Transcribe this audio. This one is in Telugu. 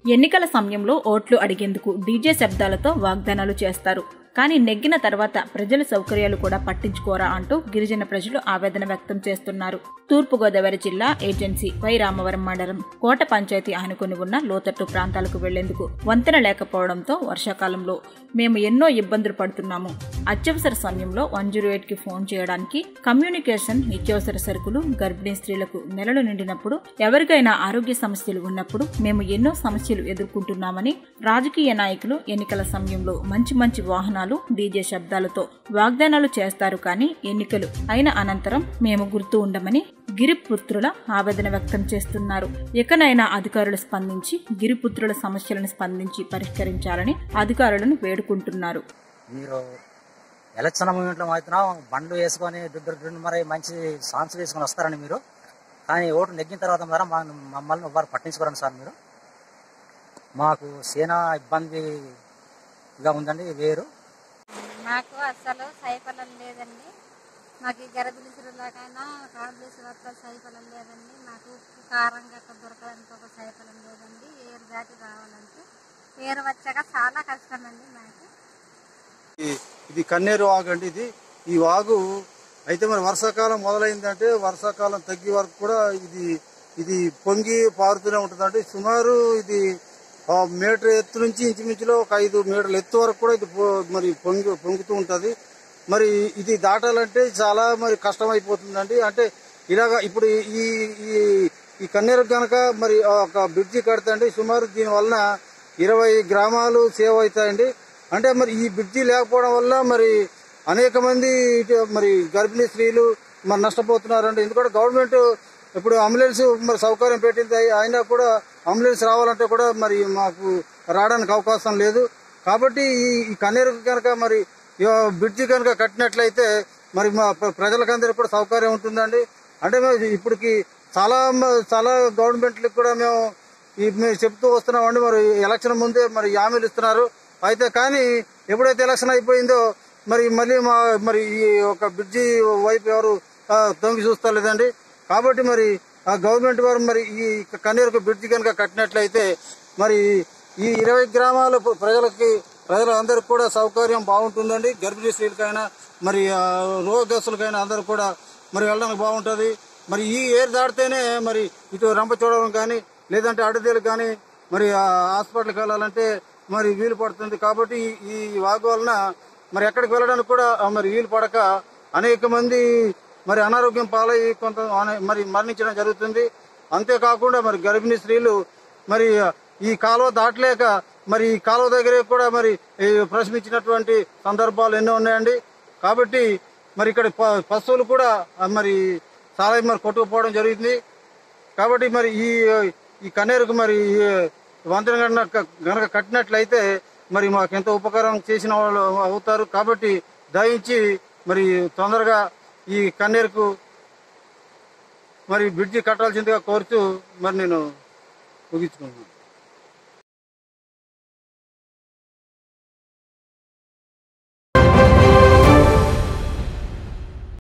ఎన్నికల సమయంలో ఓట్లు అడిగేందుకు డీజే శబ్దాలతో వాగ్దానాలు చేస్తారు కానీ నెగ్గిన తర్వాత ప్రజల సౌకర్యాలు కూడా పట్టించుకోరా అంటూ గిరిజన ప్రజలు ఆవేదన వ్యక్తం చేస్తున్నారు తూర్పుగోదావరి జిల్లా ఏజెన్సీ వై రామవరం మండలం కోట పంచాయతీ ఆనుకుని ఉన్న లోతట్టు ప్రాంతాలకు వెళ్లేందుకు వంతెన లేకపోవడంతో వర్షాకాలంలో మేము ఎన్నో ఇబ్బందులు పడుతున్నాము అత్యవసర సమయంలో వన్ జీరో ఎయిట్ కి ఫోన్ చేయడానికి కమ్యూనికేషన్ నిత్యావసర సరుకులు గర్భిణీ స్త్రీలకు నెలలు నిండినప్పుడు ఎవరికైనా ఆరోగ్య సమస్యలు ఉన్నప్పుడు మేము ఎన్నో సమస్యలు ఎదుర్కొంటున్నామని రాజకీయ నాయకులు ఎన్నికల సమయంలో మంచి మంచి వాహనాలు డీజే శబ్దాలతో వాగ్దానాలు చేస్తారు కానీ ఎన్నికలు అయిన అనంతరం మేము గుర్తు ఉండమని గిరిపుత్రుల ఆవేదన వ్యక్తం చేస్తున్నారు ఎకనైనా అధికారులు స్పందించి గిరిపుత్రుల సమస్యలను స్పందించి పరిష్కరించాలని అధికారులను వేడుకుంటున్నారు మీరు ఎలక్షన్ మూమెంట్లో మాత్రం బండ్లు వేసుకొని దుడ్డు దుడ్డు మరి మంచి సాంగ్స్ వేసుకొని వస్తారని మీరు కానీ ఓటు నెగ్గిన తర్వాత మరి మా మమ్మల్ని ఎవ్వరు పట్టించుకోరండి సార్ మీరు మాకు సేనా ఇబ్బందిగా ఉందండి వేరు మాకు అసలు సైఫలం లేదండి మాకు ఈ గర్భిణీ స్త్రీలకైనా కాంగ్రెస్ వర్కర్ సైఫలం లేదండి మాకు ఉప్పు కారం గట్ట దొరకడానికి ఒక సైఫలం లేదండి ఏరు దాటి రావాలంటే ఏరు వచ్చాక చాలా కష్టం అండి మాకు ఈ- ఇది కన్నేరు వాగు అండి ఇది ఈ వాగు అయితే మరి వర్షాకాలం మొదలైందంటే వర్షాకాలం తగ్గే వరకు కూడా ఇది ఇది పొంగి పారుతూనే ఉంటుందండి సుమారు ఇది ఆ, మీటర్ ఎత్తు నుంచి ఇంచుమించులో ఒక ఐదు మీటర్ల ఎత్తు వరకు కూడా ఇది పొ- మరి పొంగి పొంగుతూ ఉంటుంది మరి ఇది దాటాలంటే చాలా మరి కష్టం అయిపోతుందండి అంటే ఇలాగ ఇప్పుడు ఈ ఈ ఈ కన్నేరు కనుక మరి ఒక బ్రిడ్జి కడతండి సుమారు దీని వలన ఇరవై గ్రామాలు సేవ్ అవుతాయండి అంటే మరి ఈ బ్రిడ్జి లేకపోవడం వల్ల మరి అనేక మంది ఇటు మరి గర్భిణీ స్త్రీలు మరి నష్టపోతున్నారండి ఎందుకంటే గవర్నమెంట్ ఇప్పుడు అంబులెన్స్ మరి సౌకర్యం పెట్టింది అయి- అయినా కూడా అంబులెన్స్ రావాలంటే కూడా మరి మాకు రావడానికి అవకాశం లేదు కాబట్టి ఈ ఈ కన్నీరు కనుక మరి ఈ బ్రిడ్జి కనుక కట్టినట్లయితే మరి మా ప్ర- ప్రజలకందరికీ కూడా సౌకర్యం ఉంటుందండి అంటే మేము ఇప్పటికి చాలా మ- చాలా గవర్నమెంట్లకు కూడా మేము ఈ మేము చెప్తూ వస్తున్నామండి మరి ఎలక్షన్ ముందే మరి హామీలు ఇస్తున్నారు అయితే కానీ ఎప్పుడైతే ఎలక్షన్ అయిపోయిందో మరి మళ్ళీ మా మరి ఈ ఒక బ్రిడ్జి వైపు ఎవరు ఆ, తొంగి చూస్తలేదండి కాబట్టి మరి ఆ గవర్నమెంట్ వారు మరి ఈ కన్నీరుకు బ్రిడ్జి కనుక కట్టినట్లయితే మరి ఈ ఇరవై గ్రామాల ప్ర- ప్రజలకి ప్రజలందరికీ కూడా సౌకర్యం బాగుంటుందండి గర్భిణీ స్త్రీలకైనా మరి ఆ, రోగస్తులకైనా అందరూ కూడా మరి వెళ్ళడానికి బాగుంటుంది మరి ఈ ఏరు దాటితేనే మరి ఇటు రంపచోడవరం కానీ లేదంటే అడదేలు కానీ మరి ఆ హాస్పిటల్కి వెళ్ళాలంటే మరి వీలు పడుతుంది కాబట్టి ఈ- ఈ వాగు వలన మరి ఎక్కడికి వెళ్ళడానికి కూడా ఆ, మరి వీలు పడక అనేక మంది మరి అనారోగ్యం పాలై కొంత అనే- మరి మరణించడం జరుగుతుంది అంతేకాకుండా మరి గర్భిణీ స్త్రీలు మరి ఈ కాలువ దాటలేక మరి ఈ కాలువ దగ్గరే కూడా మరి ఈ ప్రశ్నించినటువంటి సందర్భాలు ఎన్నో ఉన్నాయండి కాబట్టి మరి ఇక్కడ ప- పశువులు కూడా ఆ, మరి చాలా మరి కొట్టుకుపోవడం జరుగుతుంది కాబట్టి మరి ఈ ఈ కన్నేరుకు మరి ఈ వంతెన గనక గనక కట్టినట్లయితే మరి మాకు ఎంతో ఉపకారం చేసిన వాళ్ళు అవుతారు కాబట్టి దయించి మరి తొందరగా ఈ కన్నేరుకు మరి బ్రిడ్జి కట్టాల్సిందిగా కోరుతూ మరి నేను ముగించుకుంటున్నాను